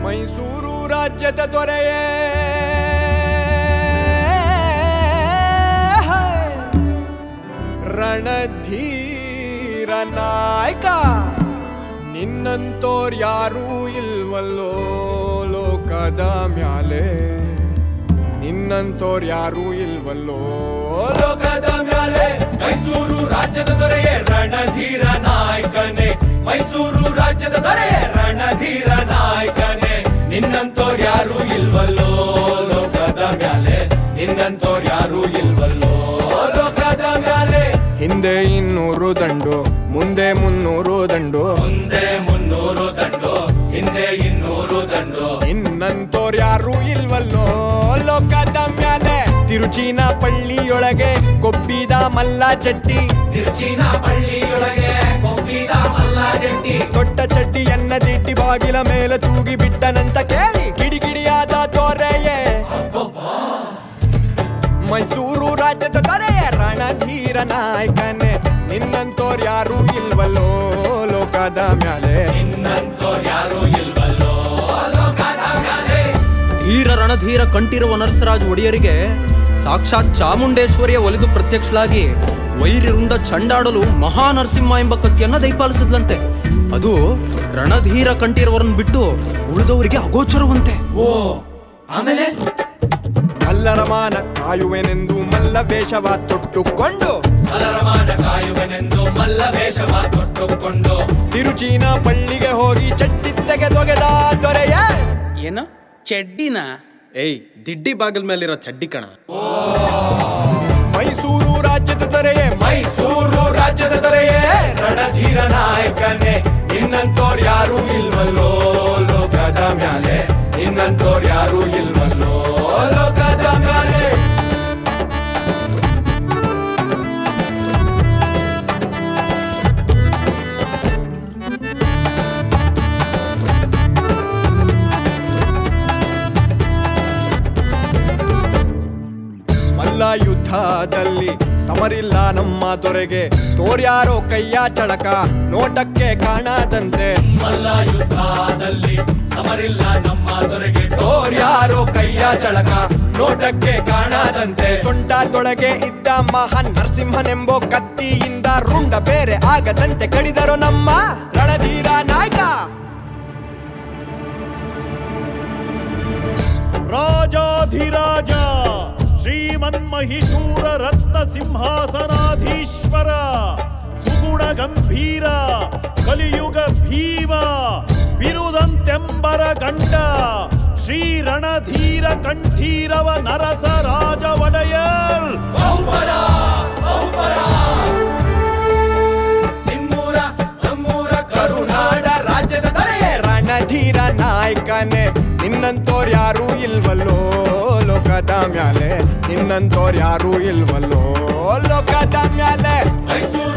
ಮೈಸೂರು ರಾಜ್ಯದ ದೊರೆಯೇ ರಣಧೀರ ನಾಯಕ ನಿನ್ನಂತೋರ್ ಯಾರೂ ಇಲ್ವಲ್ಲೋ ಲೋಕದ ಮ್ಯಾಲೆ ನಿನ್ನಂತೋರ್ ಯಾರೂ ಇಲ್ವಲ್ಲೋ ಲೋಕದ ಮ್ಯಾಲೆ ಮೈಸೂರು ರಾಜ್ಯದ ದೊರೆಯೇ ರಣಧೀರ ನಾಯಕನೇ ಮೈಸೂರು ರಾಜ್ಯದ ದೊರೆಯೇ ರಣಧೀರ ನಾಯಕನೇ ನಿನ್ನಂತೋರ್ ಯಾರು ಇಲ್ವಲ್ಲೋ ಲೋಕದ ಮ್ಯಾಲೆ ನಿನ್ನಂತೋರ್ ಯಾರು ಇಲ್ವಲ್ಲೋ ಲೋಕದ ಮ್ಯಾಲೆ ಹಿಂದೆ ಇನ್ನೂರು ದಂಡು ಮುಂದೆ ಮುನ್ನೂರು ದಂಡು ಮುಂದೆ ಮುನ್ನೂರು ದಂಡು ಹಿಂದೆ ಇನ್ನೂರು ದಂಡು ಇನ್ನಂತೋರ್ ಯಾರೂ ಇಲ್ವಲ್ಲೋ ಲೋಕದ ಮ್ಯಾಲೆ ತಿರುಚಿನ ಪಳ್ಳಿಯೊಳಗೆ ಕೊಬ್ಬಿದ ಮಲ್ಲ ಚಟ್ಟಿ ತಿರುಚಿನ ಬಳ್ಳಿಯೊಳಗೆ ಕೊಬ್ಬಿದ ಮಲ್ಲ ಜಟ್ಟಿ ದೊಡ್ಡ ಚಡ್ಡಿಯನ್ನ ದಿಟ್ಟಿ ಬಾಗಿಲ ಮೇಲೆ ತೂಗಿ ಬಿಟ್ಟನಂತ ಕೇಳಿ ಕಿಡಿಕಿಡಿಯಾದ ದೊರೆಯೇ ಮೈಸೂರು ರಾಜ್ಯದ ದೊರೆಯ ರಣಧೀರ ನಾಯಕನೇ ನಿನ್ನಂತೋರ್ ಯಾರೂ ಇಲ್ವಲ್ಲೋ ಲೋಕದ ಮ್ಯಾಲೆ ನಿನ್ನಂತೋರ್ ಯಾರು ಇಲ್ವಲ್ಲೋ ಲೋಕದ ಮ್ಯಾಲೆ ಧೀರ ರಣಧೀರ ಕಂಠಿರುವ ನರಸರಾಜ್ ಒಡೆಯರಿಗೆ ಸಾಕ್ಷಾತ್ ಚಾಮುಂಡೇಶ್ವರಿಯ ಒಲಿದು ಪ್ರತ್ಯಕ್ಷಳಾಗಿ ವೈರಿರುಂಡ ಚಂಡಾಡಲು ಮಹಾ ನರಸಿಂಹ ಎಂಬ ಕತ್ತಿಯನ್ನ ದಯಪಾಲಿಸಿದ್ಲಂತೆ ಅದು ರಣಧೀರ ಕಂಠಿರುವರನ್ನು ಬಿಟ್ಟು ಉಳಿದವರಿಗೆ ಅಗೋಚರವಂತೆ ಓ ಆಮೇಲೆ ಮಲ್ಲರ ಮಾನ ಕಾಯುವೆನೆಂದು ಮಲ್ಲ ವೇಷವ ತೊಟ್ಟುಕೊಂಡು ಮಲರಮಾನ ಕಾಯುವನೆಂದು ಮಲ್ಲ ವೇಷವ ತೊಟ್ಟುಕೊಂಡು ತಿರುಚಿನ ಪಳ್ಳಿಗೆ ಹೋಗಿ ಚಟ್ಟಿ ತೆಗೆದೊಗೆದ ದೊರೆಯ ಏನು ಚಡ್ಡಿನ ಏಯ್ ದಿಡ್ಡಿ ಬಾಗಿಲ ಮೇಲಿರೋ ಚಡ್ಡಿ ಕಣ ಮೈಸೂರು ರಾಜ್ಯದ ದೊರೆಯೇ ಮೈಸೂರು ರಾಜ್ಯದ ದೊರೆಯೇ ರಣಧೀರ ನಾಯಕನೇ ನಿನ್ನಂತೋರ್ ಯಾರು ಇಲ್ವಲ್ಲೋ ಲೋಕದ ಮ್ಯಾಲೆ ನಿನ್ನಂತೋರ್ ಯಾರು ಇಲ್ವಲ್ಲೋ ಲೋಕದ ಮ್ಯಾಲೆ ಮಲ್ಲ ಯುದ್ಧದಲ್ಲಿ ಸಮರಿಲ್ಲ ನಮ್ಮ ದೊರೆಗೆ ತೋರ್ಯಾರೋ ಕೈಯ ಚಳಕ ನೋಟಕ್ಕೆ ಕಾಣದಂತೆ ಮಲ್ಲ ಯುದ್ಧದಲ್ಲಿ ಸಮರಿಲ್ಲ ನಮ್ಮ ದೊರೆಗೆ ತೋರ್ಯಾರೋ ಕೈಯ ಚಳಕ ನೋಟಕ್ಕೆ ಕಾಣದಂತೆ ಸೊಂಟದೊಳಗೆ ಇದ್ದ ಮಹಾನ್ ನರಸಿಂಹನೆಂಬೋ ಕತ್ತಿಯಿಂದ ರುಂಡ ಬೇರೆ ಆಗದಂತೆ ಕಡಿದರು ನಮ್ಮ ರಣಧೀರ ನಾಯಕ ರಾಜಾಧಿರಾಜ ಶ್ರೀಮನ್ಮಹಿಷೂರ ರತ್ನ ಸಿಂಹಾಸನಾಧೀಶ್ವರ ಸುಗುಣ ಗಂಭೀರ ಕಲಿಯುಗ ಭೀಮ ಬಿರುದಂತೆಂಬರ ಗಂಡ ಶ್ರೀ ರಣಧೀರ ಕಂಠೀರವ ನರಸ ರಾಜ ಒಡೆಯರ್ ಬಹುಪರ ಬಹುಪರ ನಿಮ್ಮೂರ ನಮ್ಮೂರ ಕರುನಾಡ ರಾಜ್ಯದ ದೊರೆಯೇ ರಣಧೀರ ನಾಯಕನೇ ನಿನ್ನಂತೋರ್ ಯಾರೂ ಇಲ್ವಲ್ಲೋ ಲೋಕದ ಮ್ಯಾಲೆ ನಿನ್ನಂತೋರ್ ಯಾರೂ ಇಲ್ವಲ್ಲೋ ಲೋಕದ ಮ್ಯಾಲೆ ಮೈಸೂರು